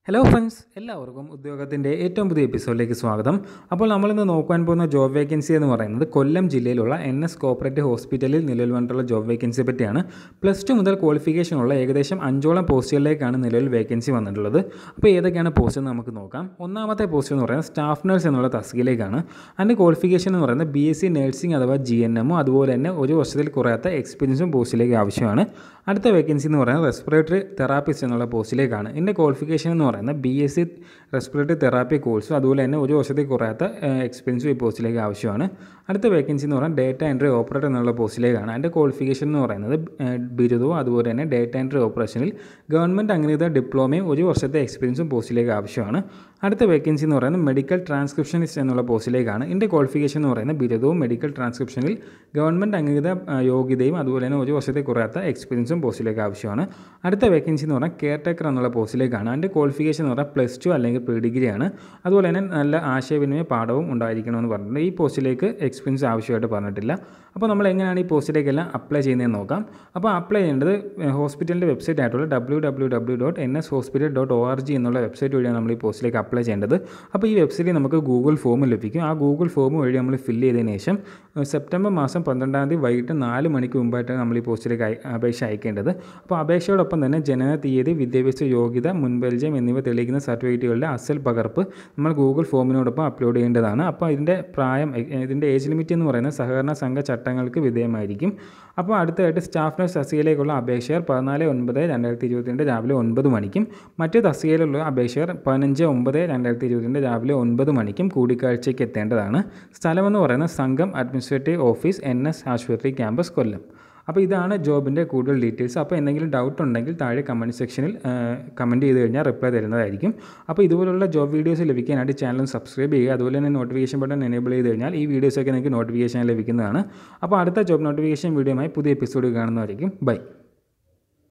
hello friends എല്ലാവർക്കും ഉദ്യോഗത്തിൻ്റെ ഏറ്റവും പുതിയ എപ്പിസോഡിലേക്ക് സ്വാഗതം അപ്പോൾ നമ്മളിന്ന് നോക്കാൻ പോകുന്ന ജോബ് വേക്കൻസി എന്ന് പറയുന്നത് കൊല്ലം ജില്ലയിലുള്ള എൻ എസ് കോപ്പറേറ്റീവ് ഹോസ്പിറ്റലിൽ നിലവിൽ വന്നിട്ടുള്ള ജോബ് വേക്കൻസിയെ പറ്റിയാണ് പ്ലസ് ടു മുതൽ ക്വാളിഫിക്കേഷൻ ഉള്ള ഏകദേശം അഞ്ചോളം പോസ്റ്റുകളിലേക്കാണ് നിലവിൽ വേക്കൻസി വന്നിട്ടുള്ളത് അപ്പോൾ ഏതൊക്കെയാണ് പോസ്റ്റ് എന്ന് നമുക്ക് നോക്കാം ഒന്നാമത്തെ പോസ്റ്റ് എന്ന് പറയുന്നത് സ്റ്റാഫ് നഴ്സ് എന്നുള്ള തസ്കിലേക്കാണ് അതിൻ്റെ ക്വാളിഫിക്കേഷൻ എന്ന് പറയുന്നത് ബി എസ് സി നഴ്സിംഗ് അഥവാ ജി എൻ എമ്മോ അതുപോലെ തന്നെ ഒരു വർഷത്തിൽ കുറയാത്ത എക്സ്പീരിയൻസും പോസ്റ്റിലേക്ക് ആവശ്യമാണ് അടുത്ത വേക്കൻസി എന്ന് പറയുന്നത് റെസ്പിറേറ്ററി തെറാപ്പിസ്റ്റ് എന്നുള്ള പോസ്റ്റിലേക്കാണ് ഇതിൻ്റെ ക്വാളിഫിക്കേഷൻ എന്ന് പറയുന്നത് B S C respiratory therapy കോഴ്സും അതുപോലെ തന്നെ ഒരു വർഷത്തിൽ കുറയാത്ത എക്സ്പീരിയൻസും ഈ പോസ്റ്റിലേക്ക് ആവശ്യമാണ് അടുത്ത വേക്കൻസി എന്ന് പറയുന്നത് ഡേറ്റ എൻട്രി ഓപ്പറേറ്റർ എന്നുള്ള പോസ്റ്റിലേക്കാണ് അതിൻ്റെ ക്വാളിഫിക്കേഷൻ എന്ന് പറയുന്നത് ഏഹ്, ബിരുദവും അതുപോലെ തന്നെ ഡേറ്റ എൻട്രി ഓപ്പറേഷനിൽ ഗവൺമെൻറ് അംഗീകൃത ഡിപ്ലോമയും ഒരു വർഷത്തെ എക്സ്പീരിയൻസും പോസ്റ്റിലേക്ക് ആവശ്യമാണ് അടുത്ത വേക്കൻസി എന്ന് പറയുന്നത് മെഡിക്കൽ ട്രാൻസ്ക്രിപ്ഷനിസ്റ്റ് എന്നുള്ള പോസ്റ്റിലേക്കാണ് ഇതിൻ്റെ ക്വാളിഫിക്കേഷൻ എന്ന് പറയുന്നത് ബിരുദവും മെഡിക്കൽ ട്രാൻസ്ക്രിപ്ഷനിൽ ഗവൺമെൻറ് അംഗീകൃത ആ, യോഗ്യതയും അതുപോലെ തന്നെ ഒരു വർഷത്തിൽ കുറയാത്ത എക്സ്പീരിയൻസും പോസ്റ്റിലേക്ക് ആവശ്യമാണ് അടുത്ത വേക്കൻസി എന്ന് പറഞ്ഞാൽ കെയർ ടേക്കർ എന്നുള്ള പോസ്റ്റിലേക്കാണ് അതിൻ്റെ ക്വാളിഫിക്കേഷൻ എന്ന് പറഞ്ഞാൽ പ്ലസ് ടു അല്ലെങ്കിൽ പ്രീ ഡിഗ്രി ആണ് അതുപോലെ തന്നെ നല്ല ആശയവിനിമയ പാഠവും ഉണ്ടായിരിക്കണമെന്ന് പറഞ്ഞിട്ടുണ്ട് ഈ പോസ്റ്റിലേക്ക് എക്സ്പീരിയൻസ് ആവശ്യമായിട്ട് പറഞ്ഞിട്ടില്ല അപ്പോൾ നമ്മൾ എങ്ങനെയാണ് ഈ പോസ്റ്റിലേക്കെല്ലാം അപ്ലൈ ചെയ്യുന്നതെന്ന് നോക്കാം അപ്പോൾ അപ്ലൈ ചെയ്യേണ്ടത് ഹോസ്പിറ്റലിൻ്റെ വെബ്സൈറ്റ് ആയിട്ടുള്ള W W W dot N S hospital dot O R G എന്നുള്ള വെബ്സൈറ്റ് വഴിയാണ് നമ്മൾ ഈ പോസ്റ്റിലേക്ക് അപ്ലൈ ചെയ്യേണ്ടത് അപ്പോൾ ഈ വെബ്സൈറ്റിൽ നമുക്ക് ഗൂഗിൾ ഫോം ലഭിക്കും ആ ഗൂഗിൾ ഫോം വഴി നമ്മൾ ഫില്ല് ചെയ്തതിന് ശേഷം ഏഹ്, സെപ്റ്റംബർ മാസം പന്ത്രണ്ടാം തീയതി വൈകിട്ട് നാല് മണിക്ക് മുമ്പായിട്ടാണ് നമ്മൾ ഈ പോസ്റ്റിലേക്ക് അയ- അപേക്ഷ അയക്കേണ്ടത് അപ്പോൾ അപേക്ഷയോടൊപ്പം തന്നെ ജനന തീയതി വിദ്യാഭ്യാസ യോഗ്യത മുൻപരിചയം എന്നിവ തെളിയിക്കുന്ന സർട്ടിഫിക്കറ്റുകളുടെ അസൽ പകർപ്പ് നമ്മൾ ഗൂഗിൾ ഫോമിനോടൊപ്പം അപ്ലോഡ് ചെയ്യേണ്ടതാണ് അപ്പോൾ ഇതിൻ്റെ പ്രായം എ- ഇതിൻ്റെ ഏജ് ലിമിറ്റ് എന്ന് പറയുന്നത് സഹകരണ സംഘ ചട്ടങ്ങൾക്ക് വിധേയമായിരിക്കും അപ്പോൾ അടുത്തതായിട്ട് സ്റ്റാഫ് നഴ്സ് തസ്തികയിലേക്കുള്ള അപേക്ഷകർ പതിനാല് ഒൻപത് രണ്ടായിരത്തി ഇരുപത്തിരണ്ട് രാവിലെ ഒൻപത് മണിക്കും മറ്റ് തസ്തികയിലുള്ള അപേക്ഷകർ പതിനഞ്ച് ഒമ്പത് രണ്ടായിരത്തി ഇരുപത്തിരണ്ട് രാവിലെ ഒൻപത് മണിക്കും കൂടിക്കാഴ്ചയ്ക്ക് എത്തേണ്ടതാണ് സ്ഥലമെന്ന് പറയുന്നത് സംഘം അഡ്മിനിസ്ട്രേറ്റീവ് ഓഫീസ് എൻ എസ് ആശുപത്രി ക്യാമ്പസ് കൊല്ലം അപ്പോൾ ഇതാണ് ജോബിൻ്റെ കൂടുതൽ ഡീറ്റെയിൽസ് അപ്പോൾ എന്തെങ്കിലും ഡൗട്ട് ഉണ്ടെങ്കിൽ താഴെ കമൻറ്റ് സെക്ഷനിൽ കമൻറ്റ് ചെയ്ത് കഴിഞ്ഞാൽ റിപ്ലൈ തരുന്നതായിരിക്കും അപ്പോൾ ഇതുപോലുള്ള ജോബ് വീഡിയോസ് ലഭിക്കാനായിട്ട് ചാനൽ സബ്സ്ക്രൈബ് ചെയ്യുക അതുപോലെ തന്നെ നോട്ടിഫിക്കേഷൻ ബട്ടൺ എനേബിൾ ചെയ്ത് കഴിഞ്ഞാൽ ഈ വീഡിയോസൊക്കെ നിങ്ങൾക്ക് നോട്ടിഫിക്കേഷൻ ലഭിക്കുന്നതാണ് അപ്പോൾ അടുത്ത ജോബ് നോട്ടിഫിക്കേഷൻ വീഡിയോയുമായി പുതിയ എപ്പിസോഡ് കാണുന്നതായിരിക്കും ബൈ